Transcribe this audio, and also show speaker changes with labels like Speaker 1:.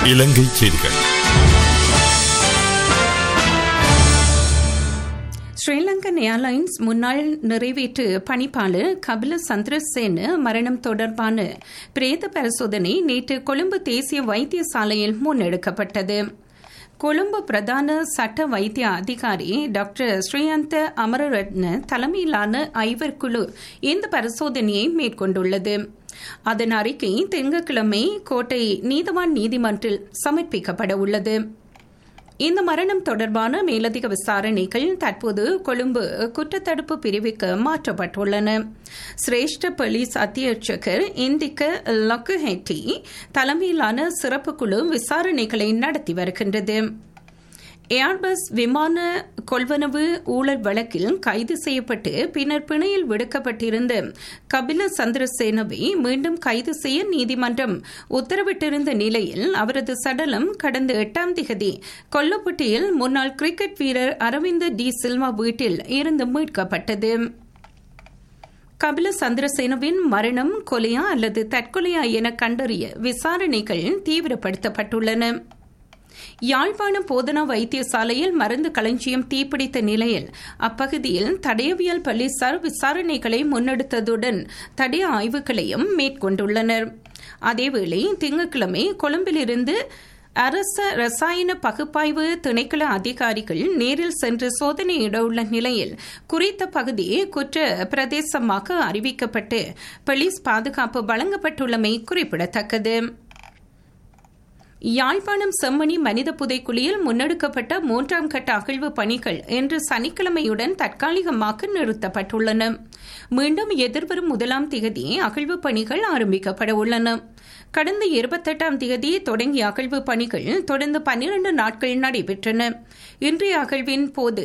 Speaker 1: இலங்கை செய்திகள்
Speaker 2: ஸ்ரீலங்கன் ஏர்லைன்ஸ் முன்னாள் நிறைவேற்று பணிப்பாளர் கபில சந்திரசேன மரணம் தொடர்பான பிரேத பரிசோதனை நேற்று கொழும்பு தேசிய வைத்தியசாலையில் முன்னெடுக்கப்பட்டது கொழும்பு பிரதான சட்ட வைத்திய அதிகாரி டாக்டர் ஸ்ரீயந்த அமரரத்ன தலைமையிலான ஐவர் குழு இந்த பரிசோதனையை மேற்கொண்டுள்ளது அதன் அறிக்கை திங்கட்கிழமை கோட்டை நீதவான் நீதிமன்றில் சமர்ப்பிக்கப்பட உள்ளது இந்த மரணம் தொடர்பான மேலதிக விசாரணைகள் தற்போது கொழும்பு குற்றத்தடுப்பு பிரிவுக்கு மாற்றப்பட்டுள்ளன சிரேஷ்ட போலீஸ் அத்தியட்சகர் இந்திக்க லக்குஹெட்டி தலைமையிலான சிறப்பு குழு விசாரணைகளை நடத்தி வருகின்றது ஏர்பஸ் விமான கொள்வனவு ஊழல் வழக்கில் கைது செய்யப்பட்டு பின்னர் பிணையில் விடுக்கப்பட்டிருந்த கபில சந்திரசேனவை மீண்டும் கைது செய்ய நீதிமன்றம் உத்தரவிட்டிருந்த நிலையில் அவரது சடலம் கடந்த எட்டாம் திகதி கொல்லப்பட்டியில் முன்னாள் கிரிக்கெட் வீரர் அரவிந்த் டி சில்வா வீட்டில் இருந்து மீட்கப்பட்டது கபில சந்திரசேனவின் மரணம் கொலையா அல்லது தற்கொலையா என கண்டறிய விசாரணைகள் தீவிரப்படுத்தப்பட்டுள்ளன யாழ்ப்பாணம் போதனா வைத்தியசாலையில் மருந்து களஞ்சியம் தீப்பிடித்த நிலையில் அப்பகுதியில் தடயவியல் போலீசார் விசாரணைகளை முன்னெடுத்ததுடன் தடய ஆய்வுகளையும் மேற்கொண்டுள்ளனர் அதேவேளை திங்கட்கிழமை கொழும்பிலிருந்து அரச ரசாயன பகுப்பாய்வு திணைக்கள அதிகாரிகள் நேரில் சென்று சோதனையிட உள்ள நிலையில் குறித்த பகுதி குற்ற பிரதேசமாக அறிவிக்கப்பட்டு போலீஸ் பாதுகாப்பு வழங்கப்பட்டுள்ளமை குறிப்பிடத்தக்கது யாழ்ப்பாணம் செம்மணி மனித புதைக்குழியில் முன்னெடுக்கப்பட்ட மூன்றாம் கட்ட அகழ்வு பணிகள் இன்று சனிக்கிழமையுடன் தற்காலிகமாக நிறுத்தப்பட்டுள்ளன மீண்டும் எதிர்வரும் முதலாம் திகதி அகழ்வு பணிகள் ஆரம்பிக்கப்பட உள்ளன கடந்த இருபத்தெட்டாம் தேதி தொடங்கிய அகழ்வு பணிகள் தொடர்ந்து பன்னிரண்டு நாட்கள் நடைபெற்றன இன்றைய அகழ்வின் போது